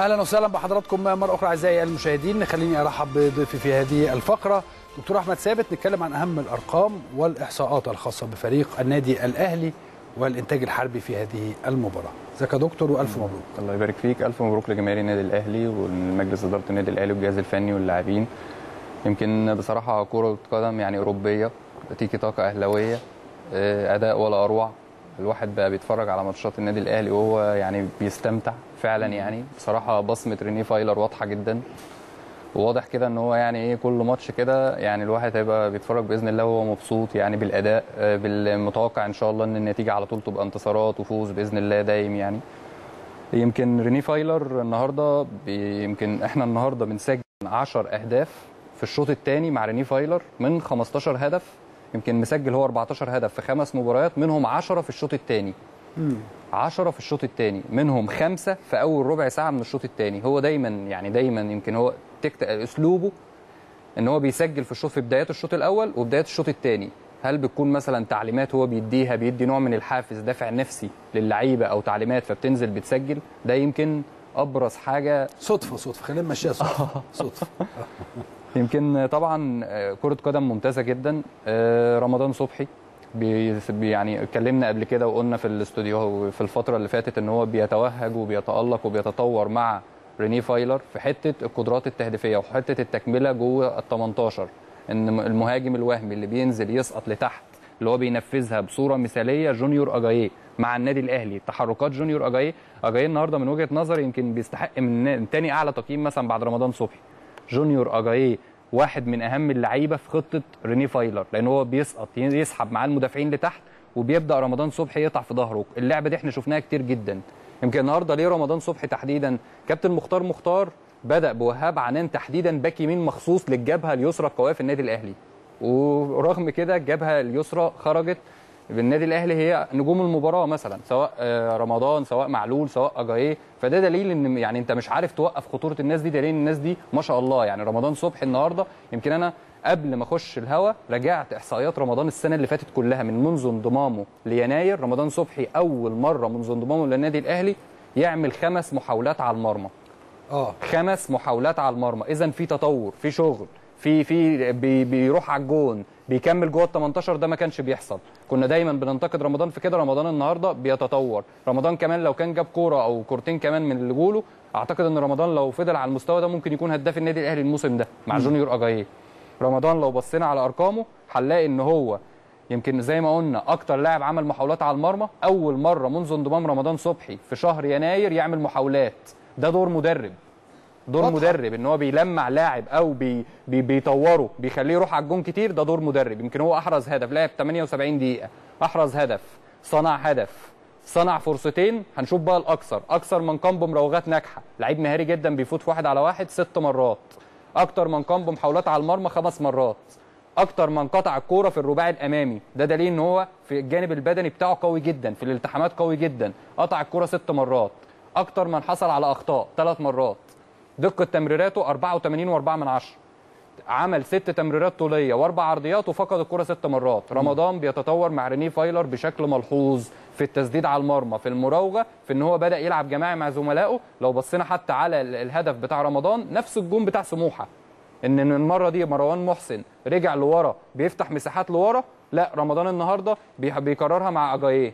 اهلا وسهلا بحضراتكم مره اخرى اعزائي المشاهدين خليني ارحب بضيفي في هذه الفقره دكتور احمد ثابت نتكلم عن اهم الارقام والاحصاءات الخاصه بفريق النادي الاهلي والانتاج الحربي في هذه المباراه ازيك يا دكتور والف مبروك الله يبارك فيك الف مبروك لجماهير النادي الاهلي والمجلس اداره النادي الاهلي والجهاز الفني واللاعبين يمكن بصراحه كره قدم يعني اوروبيه تيكي تاكا اهلاويه اداء ولا اروع الواحد بقى بيتفرج على ماتشات النادي الاهلي وهو يعني بيستمتع فعلا يعني بصراحه بصمه ريني فايلر واضحه جدا وواضح كده ان هو يعني ايه كل ماتش كده يعني الواحد هيبقى بيتفرج باذن الله وهو مبسوط يعني بالاداء بالمتوقع ان شاء الله ان النتيجه على طول تبقى انتصارات وفوز باذن الله دايم يعني يمكن ريني فايلر النهارده يمكن احنا النهارده بنسجل 10 اهداف في الشوط الثاني مع ريني فايلر من 15 هدف يمكن مسجل هو 14 هدف في خمس مباريات منهم 10 في الشوط الثاني 10 في الشوط الثاني منهم خمسه في اول ربع ساعه من الشوط الثاني هو دايما يعني دايما يمكن هو تكت... اسلوبه ان هو بيسجل في الشوط في بدايات الشوط الاول وبدايات الشوط الثاني هل بتكون مثلا تعليمات هو بيديها بيدي نوع من الحافز دافع نفسي للعيبه او تعليمات فبتنزل بتسجل ده يمكن ابرز حاجه صدفه صدفه خلينا نمشيها صدفه صدفه يمكن طبعا كره قدم ممتازه جدا رمضان صبحي بي يعني اتكلمنا قبل كده وقلنا في الاستوديو في الفتره اللي فاتت ان هو بيتوهج وبيتالق وبيتطور مع ريني فايلر في حته القدرات التهديفيه وحته التكمله جوه ال 18 ان المهاجم الوهمي اللي بينزل يسقط لتحت اللي هو بينفذها بصوره مثاليه جونيور اجاييه مع النادي الاهلي تحركات جونيور اجاييه اجاييه النهارده من وجهه نظري يمكن بيستحق من تاني اعلى تقييم مثلا بعد رمضان صبحي جونيور اجاييه واحد من اهم اللعيبه في خطه ريني فايلر لان هو بيسقط يسحب معاه المدافعين لتحت وبيبدا رمضان صبحي يقطع في ظهره اللعبه دي احنا شفناها كتير جدا يمكن النهارده ليه رمضان صبحي تحديدا كابتن مختار مختار بدا بوهاب عنان تحديدا باك يمين مخصوص للجبهه اليسرى القويه في النادي الاهلي ورغم كده الجبهه اليسرى خرجت بالنادي الاهلي هي نجوم المباراه مثلا سواء رمضان سواء معلول سواء اجاييه فده دليل ان يعني انت مش عارف توقف خطوره الناس دي دليل الناس دي ما شاء الله يعني رمضان صبحي النهارده يمكن انا قبل ما اخش الهوا راجعت احصائيات رمضان السنه اللي فاتت كلها من منذ انضمامه ليناير رمضان صبحي اول مره منذ انضمامه للنادي الاهلي يعمل خمس محاولات على المرمى اه خمس محاولات على المرمى اذا في تطور في شغل في في بي بيروح على الجون بيكمل جوه ال 18 ده ما كانش بيحصل كنا دايما بننتقد رمضان في كده رمضان النهارده بيتطور رمضان كمان لو كان جاب كوره او كورتين كمان من اللي جوله اعتقد ان رمضان لو فضل على المستوى ده ممكن يكون هداف النادي الاهلي الموسم ده مع جونيور اجاييه رمضان لو بصينا على ارقامه هنلاقي ان هو يمكن زي ما قلنا اكتر لاعب عمل محاولات على المرمى اول مره منذ انضمام رمضان صبحي في شهر يناير يعمل محاولات ده دور مدرب دور واضحة. مدرب ان هو بيلمع لاعب او بي بي بيطوره بيخليه يروح على الجون كتير ده دور مدرب يمكن هو احرز هدف لعب 78 دقيقه احرز هدف صنع هدف صنع فرصتين هنشوف بقى الاكثر اكثر من قام بمراوغات ناجحه لعيب مهاري جدا بيفوت في واحد على واحد ست مرات اكتر من قام بمحاولات على المرمى خمس مرات اكتر من قطع الكوره في الرباعي الامامي ده دليل ان هو في الجانب البدني بتاعه قوي جدا في الالتحامات قوي جدا قطع الكوره ست مرات اكتر من حصل على اخطاء ثلاث مرات دقه تمريراته 84 و4 من عشرة عمل ست تمريرات طوليه واربع عرضيات وفقد الكره ست مرات رمضان بيتطور مع ريني فايلر بشكل ملحوظ في التسديد على المرمى في المراوغه في ان هو بدا يلعب جماعي مع زملائه لو بصينا حتى على ال- الهدف بتاع رمضان نفس الجون بتاع سموحه ان إن المره دي مروان محسن رجع لورا بيفتح مساحات لورا لا رمضان النهارده بي- بيكررها مع اجاييه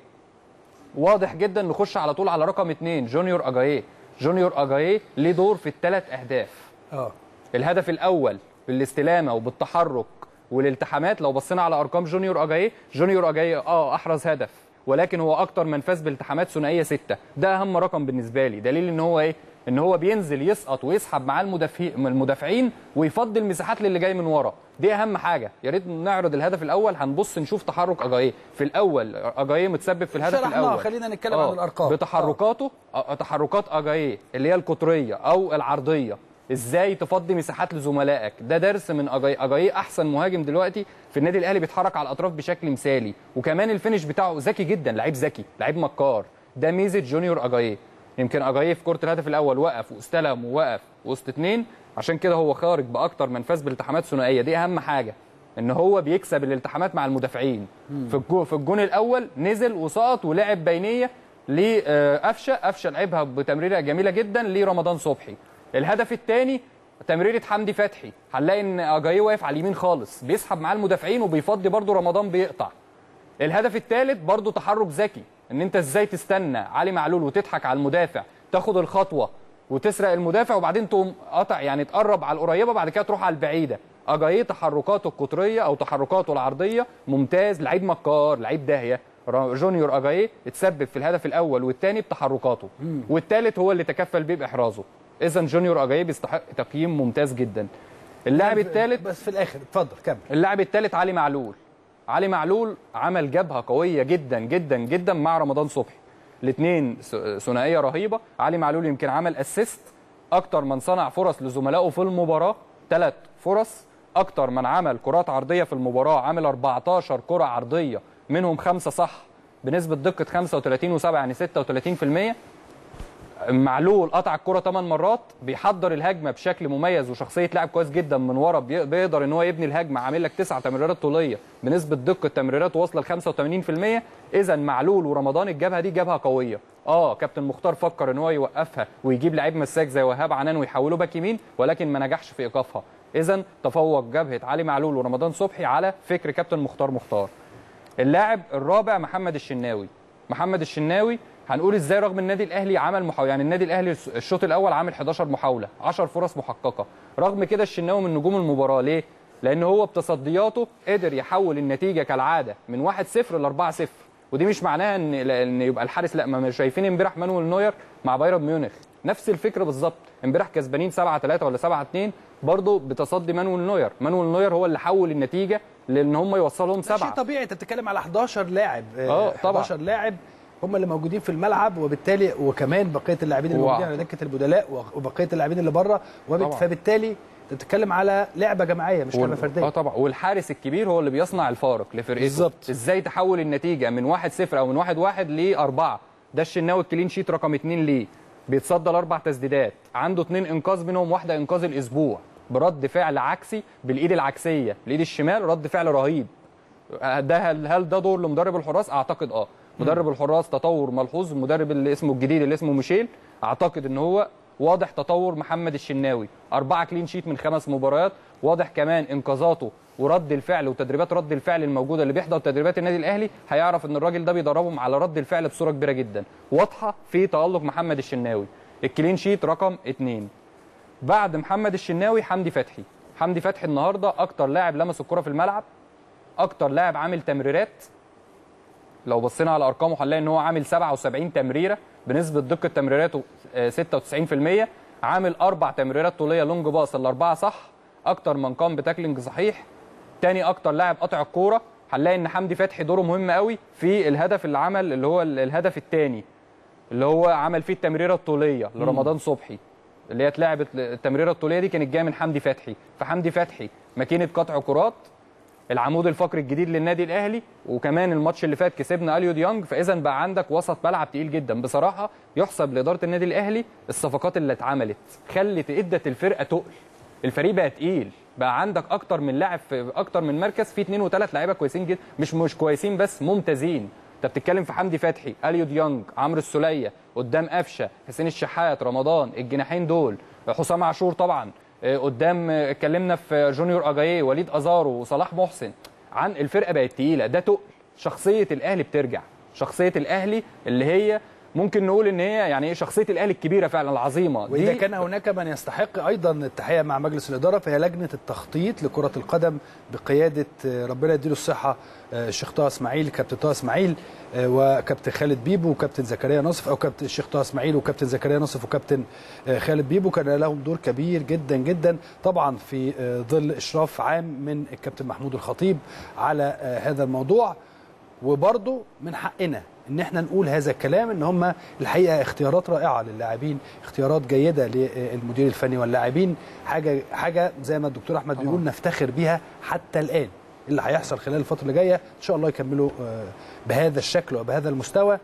واضح جدا نخش على طول على رقم اثنين جونيور اجاييه جونيور اجاييه ليه دور في الثلاث اهداف اه الهدف الاول بالاستلامه وبالتحرك والالتحامات لو بصينا على ارقام جونيور اجاييه جونيور اجاييه اه احرز هدف ولكن هو اكتر من فاز بالتحامات ثنائيه سته ده اهم رقم بالنسبه لي دليل ان هو ايه ان هو بينزل يسقط ويسحب معاه المدافعين المدافعين ويفضي المساحات للي جاي من ورا دي اهم حاجه يا ريت نعرض الهدف الاول هنبص نشوف تحرك اجاييه في الاول اجاييه متسبب في الهدف شرحناه، الاول خلينا نتكلم آه، عن الأرقام. بتحركاته آه، تحركات اجاييه اللي هي القطريه او العرضيه ازاي تفضي مساحات لزملائك ده درس من اجاي اجاي احسن مهاجم دلوقتي في النادي الاهلي بيتحرك على الاطراف بشكل مثالي وكمان الفينش بتاعه ذكي جدا لعيب ذكي لعيب مكار ده ميزه جونيور اجاي يمكن اجاي في كره الهدف الاول وقف واستلم ووقف وسط اتنين عشان كده هو خارج باكتر من فاز بالالتحامات ثنائيه دي اهم حاجه ان هو بيكسب الالتحامات مع المدافعين في الجو في الجون الاول نزل وسقط ولعب بينيه لقفشه قفشه لعبها بتمريره جميله جدا لرمضان صبحي الهدف الثاني تمريره حمدي فتحي هنلاقي ان اجاي واقف على اليمين خالص بيسحب معاه المدافعين وبيفضي برده رمضان بيقطع الهدف الثالث برضو تحرك ذكي ان انت ازاي تستنى علي معلول وتضحك على المدافع تاخد الخطوه وتسرق المدافع وبعدين تقوم قطع يعني تقرب على القريبه بعد كده تروح على البعيده اجاييه تحركاته القطريه او تحركاته العرضيه ممتاز لعيب مكار لعيب داهيه را- جونيور اجاييه اتسبب في الهدف الاول والثاني بتحركاته والثالث هو اللي تكفل بيه باحرازه اذا جونيور اجاييه بيستحق تقييم ممتاز جدا اللاعب الثالث بس في الاخر اتفضل كمل اللاعب الثالث علي معلول علي معلول عمل جبهه قويه جدا جدا جدا مع رمضان صبحي الاثنين ثنائيه رهيبه علي معلول يمكن عمل اسيست اكتر من صنع فرص لزملائه في المباراه ثلاث فرص اكتر من عمل كرات عرضيه في المباراه عمل 14 كره عرضيه منهم خمسه صح بنسبه دقه 35 و7 يعني 36% معلول قطع الكره 8 مرات بيحضر الهجمه بشكل مميز وشخصيه لاعب كويس جدا من ورا بي- بيقدر ان هو يبني الهجمه عامل لك تسع تمريرات طوليه بنسبه دقه تمريرات واصله ل 85% اذا معلول ورمضان الجبهه دي جبهه قويه اه كابتن مختار فكر ان هو يوقفها ويجيب لعيب مساك زي وهاب عنان ويحوله باك يمين ولكن ما نجحش في ايقافها اذا تفوق جبهه علي معلول ورمضان صبحي على فكر كابتن مختار مختار اللاعب الرابع محمد الشناوي محمد الشناوي هنقول ازاي رغم النادي الاهلي عمل محاوله يعني النادي الاهلي الشوط الاول عامل 11 محاوله 10 فرص محققه رغم كده الشناوي من نجوم المباراه ليه لان هو بتصدياته قدر يحول النتيجه كالعاده من 1-0 ل 4-0 ودي مش معناها ان ان يبقى الحارس لا ما مش شايفين امبارح مانويل نوير مع بايرن ميونخ نفس الفكره بالظبط امبارح كسبانين 7 3 ولا 7 2 برضه بتصدي مانويل نوير مانويل نوير هو اللي حول النتيجه لان هم يوصلهم شيء سبعه طبيعي انت بتتكلم على 11 لاعب آه، طبعا. 11 لاعب هم اللي موجودين في الملعب وبالتالي وكمان بقيه اللاعبين اللي واو. موجودين على دكه البدلاء وبقيه اللاعبين اللي بره وبت- طبعا. فبالتالي انت بتتكلم على لعبه جماعيه مش لعبه وال- فرديه اه طبعا والحارس الكبير هو اللي بيصنع الفارق لفرقته بالظبط. ازاي تحول النتيجه من 1-0 او من 1-1 لأربعة ده الشناوي الكلين شيت رقم اتنين ليه بيتصدى لاربع تسديدات عنده اتنين انقاذ منهم واحده انقاذ الاسبوع برد فعل عكسي بالايد العكسيه الايد الشمال رد فعل رهيب ده هل, هل ده دور لمدرب الحراس اعتقد اه مدرب الحراس تطور ملحوظ المدرب اللي اسمه الجديد اللي اسمه ميشيل اعتقد ان هو واضح تطور محمد الشناوي أربعة كلين شيت من خمس مباريات واضح كمان انقاذاته ورد الفعل وتدريبات رد الفعل الموجوده اللي بيحضر تدريبات النادي الاهلي هيعرف ان الراجل ده بيدربهم على رد الفعل بصوره كبيره جدا واضحه في تالق محمد الشناوي الكلين شيت رقم اتنين بعد محمد الشناوي حمدي فتحي حمدي فتحي النهارده اكتر لاعب لمس الكره في الملعب اكتر لاعب عامل تمريرات لو بصينا على ارقامه هنلاقي ان هو عامل 77 تمريره بنسبه دقه تمريراته آه، 96% عامل اربع تمريرات طوليه لونج باص الاربعه صح اكتر من قام بتاكلينج صحيح تاني اكتر لاعب قطع الكوره هنلاقي ان حمدي فتحي دوره مهم قوي في الهدف اللي عمل اللي هو ال- الهدف الثاني اللي هو عمل فيه التمريره الطوليه لرمضان صبحي اللي هي اتلعبت التمريره الطوليه دي كانت جايه من حمدي فتحي فحمدي فتحي ماكينه قطع كرات العمود الفقري الجديد للنادي الاهلي وكمان الماتش اللي فات كسبنا اليو ديانج فاذا بقى عندك وسط ملعب تقيل جدا بصراحه يحسب لاداره النادي الاهلي الصفقات اللي اتعملت خلت ادت الفرقه تقل الفريق بقى تقيل بقى عندك اكتر من لاعب في اكتر من مركز في اثنين وثلاث لعيبه كويسين جدا مش مش كويسين بس ممتازين انت بتتكلم في حمدي فتحي اليو ديانج عمرو السوليه قدام قفشه حسين الشحات رمضان الجناحين دول حسام عاشور طبعا آه، قدام آه، اتكلمنا في جونيور اجاييه وليد ازارو وصلاح محسن عن الفرقه بقت تقيله ده تقل شخصيه الاهلي بترجع شخصيه الاهلي اللي هي ممكن نقول ان هي يعني ايه شخصيه الاهلي الكبيره فعلا العظيمه واذا كان هناك من يستحق ايضا التحيه مع مجلس الاداره فهي لجنه التخطيط لكره القدم بقياده آه، ربنا يديله الصحه آه، الشيخ طه اسماعيل كابتن طه اسماعيل آه، وكابتن خالد بيبو وكابتن زكريا نصف او كابتن الشيخ طه اسماعيل وكابتن زكريا نصف وكابتن آه، خالد بيبو كان لهم دور كبير جدا جدا طبعا في آه، ظل اشراف عام من الكابتن محمود الخطيب على آه، هذا الموضوع وبرضه من حقنا ان احنا نقول هذا الكلام ان هم الحقيقه اختيارات رائعه للاعبين اختيارات جيده للمدير الفني واللاعبين حاجه حاجه زي ما الدكتور احمد بيقول نفتخر بيها حتى الان اللي هيحصل خلال الفتره اللي جايه ان شاء الله يكملوا آه، بهذا الشكل وبهذا المستوى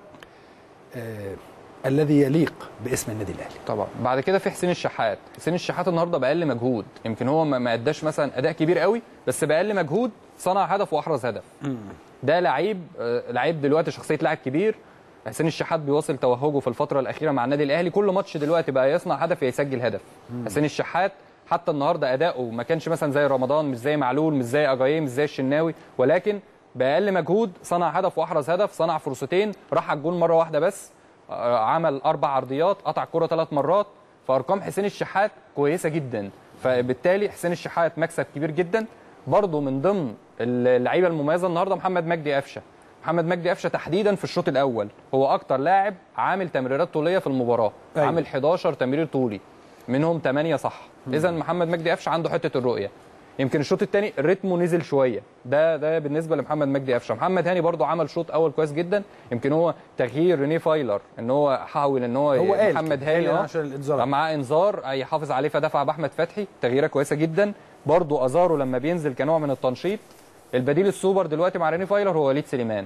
آه، الذي يليق باسم النادي الاهلي طبعا بعد كده في حسين الشحات حسين الشحات النهارده باقل مجهود يمكن هو ما ما اداش مثلا اداء كبير قوي بس باقل مجهود صنع هدف واحرز هدف ده لعيب آه، لعيب دلوقتي شخصيه لاعب كبير حسين الشحات بيواصل توهجه في الفتره الاخيره مع النادي الاهلي كل ماتش دلوقتي بقى يصنع هدف يا يسجل هدف حسين الشحات حتى النهارده اداؤه ما كانش مثلا زي رمضان مش زي معلول مش زي اجاييه مش زي الشناوي ولكن باقل مجهود صنع هدف واحرز هدف صنع فرصتين راح على الجون مره واحده بس آه، عمل اربع عرضيات قطع الكره ثلاث مرات فارقام حسين الشحات كويسه جدا فبالتالي حسين الشحات مكسب كبير جدا برضه من ضمن اللعيبه المميزه النهارده محمد مجدي قفشه محمد مجدي قفشه تحديدا في الشوط الاول هو اكتر لاعب عامل تمريرات طوليه في المباراه أيوة. أيوة. عامل 11 تمرير طولي منهم 8 صح اذا محمد مجدي قفشه عنده حته الرؤيه يمكن الشوط الثاني رتمه نزل شويه ده ده بالنسبه لمحمد مجدي قفشه محمد هاني برضو عمل شوط اول كويس جدا يمكن هو تغيير ريني فايلر ان هو حاول ان هو, هو قال محمد كده، هاني قال اه عشان الإنذار. معاه انذار يحافظ عليه فدفع باحمد فتحي تغييره كويسه جدا برضو ازارو لما بينزل كنوع من التنشيط البديل السوبر دلوقتي مع ريني فايلر هو وليد سليمان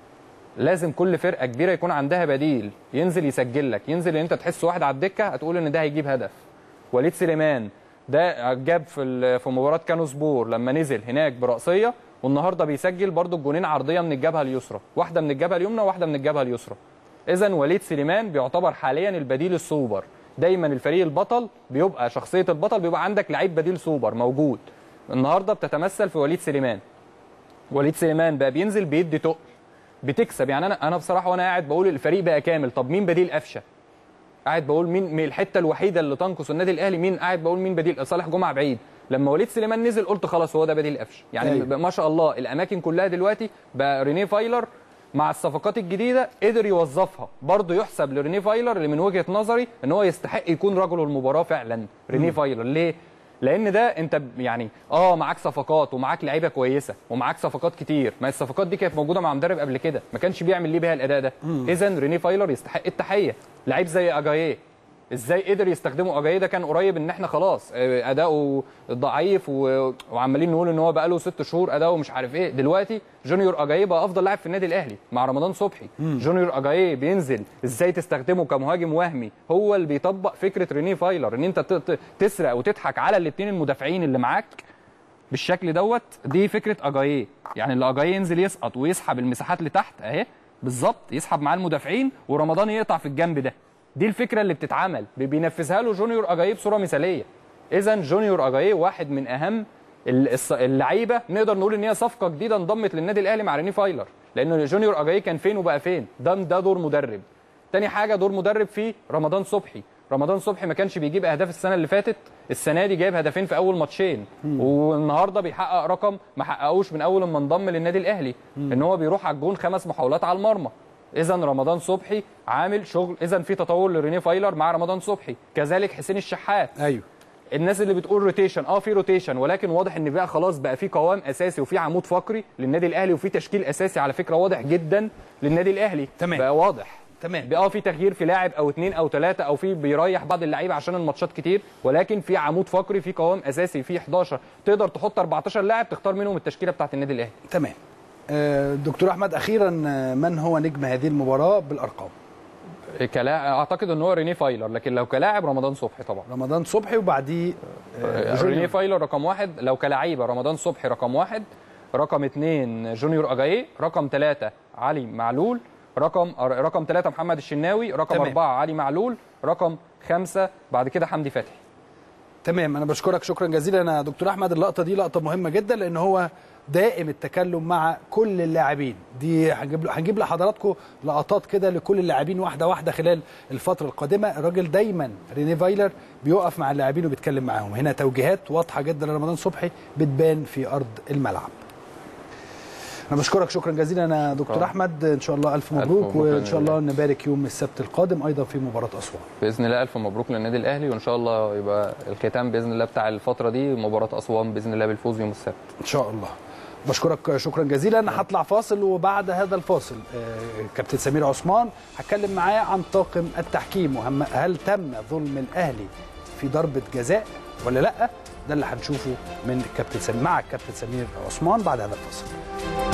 لازم كل فرقه كبيره يكون عندها بديل ينزل يسجل لك ينزل ان انت تحس واحد على الدكه هتقول ان ده هيجيب هدف وليد سليمان ده جاب في ال- في مباراه كانو سبور لما نزل هناك براسيه والنهارده بيسجل برضو الجونين عرضيه من الجبهه اليسرى واحده من الجبهه اليمنى وواحده من الجبهه اليسرى اذا وليد سليمان بيعتبر حاليا البديل السوبر دايما الفريق البطل بيبقى شخصيه البطل بيبقى عندك لعيب بديل سوبر موجود النهارده بتتمثل في وليد سليمان وليد سليمان بقى بينزل بيدي تقل بتكسب يعني انا انا بصراحه وانا قاعد بقول الفريق بقى كامل طب مين بديل قفشه قاعد بقول مين مين الحته الوحيده اللي تنقص النادي الاهلي مين قاعد بقول مين بديل صالح جمعه بعيد لما وليد سليمان نزل قلت خلاص هو ده بديل قفشه يعني أيوة. أيوة. ما شاء الله الاماكن كلها دلوقتي بقى رينيه فايلر مع الصفقات الجديده قدر يوظفها برضه يحسب لرينيه فايلر اللي من وجهه نظري ان هو يستحق يكون رجل المباراه فعلا رينيه فايلر ليه لان ده انت ب- يعني اه معاك صفقات ومعاك لعيبه كويسه ومعاك صفقات كتير ما الصفقات دي كانت موجوده مع مدرب قبل كده ما كانش بيعمل ليه بيها الاداء ده اذا رينيه فايلر يستحق التحيه لعيب زي اجاييه ازاي قدر يستخدمه اجاييه ده كان قريب ان احنا خلاص آه، اداؤه ضعيف و... وعمالين نقول ان هو بقى له ست شهور اداؤه مش عارف ايه دلوقتي جونيور اجاييه بقى افضل لاعب في النادي الاهلي مع رمضان صبحي جونيور اجاييه بينزل ازاي تستخدمه كمهاجم وهمي هو اللي بيطبق فكره رينيه فايلر ان انت ت... ت- تسرق وتضحك على الاثنين المدافعين اللي معاك بالشكل دوت دي فكره اجاييه يعني اللي اجاييه ينزل يسقط ويسحب المساحات لتحت اهي بالظبط يسحب معاه المدافعين ورمضان يقطع في الجنب ده دي الفكره اللي بتتعمل بي- بينفذها له جونيور اجاييه بصوره مثاليه اذا جونيور اجاييه واحد من اهم ال- الص- اللعيبه نقدر نقول ان هي صفقه جديده انضمت للنادي الاهلي مع ريني فايلر لان جونيور اجاييه كان فين وبقى فين ده ده دور مدرب تاني حاجه دور مدرب في رمضان صبحي رمضان صبحي ما كانش بيجيب اهداف السنه اللي فاتت السنه دي جايب هدفين في اول ماتشين والنهارده بيحقق رقم ما حققوش من اول ما انضم للنادي الاهلي ان هو بيروح على الجون خمس محاولات على المرمى اذا رمضان صبحي عامل شغل اذا في تطور لريني فايلر مع رمضان صبحي كذلك حسين الشحات ايوه الناس اللي بتقول روتيشن اه في روتيشن ولكن واضح ان بقى خلاص بقى في قوام اساسي وفي عمود فقري للنادي الاهلي وفي تشكيل اساسي على فكره واضح جدا للنادي الاهلي تمام. بقى واضح تمام اه في تغيير في لاعب او اثنين او ثلاثه او في بيريح بعض اللعيبه عشان الماتشات كتير ولكن في عمود فقري في قوام اساسي في 11 تقدر تحط 14 لاعب تختار منهم التشكيله بتاعت النادي الاهلي تمام آه، دكتور احمد اخيرا آه، من هو نجم هذه المباراه بالارقام كلاعب اعتقد ان هو ريني فايلر لكن لو كلاعب رمضان صبحي طبعا رمضان صبحي وبعديه آه، ريني جونيور. فايلر رقم واحد لو كلعيبه رمضان صبحي رقم واحد رقم اثنين جونيور اجاييه رقم ثلاثة علي معلول رقم رقم ثلاثة محمد الشناوي رقم تمام. أربعة علي معلول رقم خمسة بعد كده حمدي فتحي تمام انا بشكرك شكرا جزيلا يا دكتور احمد اللقطه دي لقطه مهمه جدا لان هو دائم التكلم مع كل اللاعبين دي هنجيب هنجيب لحضراتكم لقطات كده لكل اللاعبين واحده واحده خلال الفتره القادمه الراجل دايما ريني فايلر بيقف مع اللاعبين وبيتكلم معاهم هنا توجيهات واضحه جدا لرمضان صبحي بتبان في ارض الملعب انا بشكرك شكرا جزيلا يا دكتور شكرا. احمد ان شاء الله الف مبروك مبروك وان للنادي شاء الله نبارك يوم السبت القادم ايضا في مباراه اسوان باذن الله الف مبروك للنادي الاهلي وان شاء الله يبقى الختام باذن الله بتاع الفتره دي مباراه اسوان باذن الله بالفوز يوم السبت ان شاء الله بشكرك شكرا جزيلا انا هطلع فاصل وبعد هذا الفاصل آه، كابتن سمير عثمان هتكلم معاه عن طاقم التحكيم وهم هل تم ظلم الاهلي في ضربه جزاء ولا لا ده اللي هنشوفه من الكابتن سمير مع الكابتن سمير عثمان بعد هذا الفاصل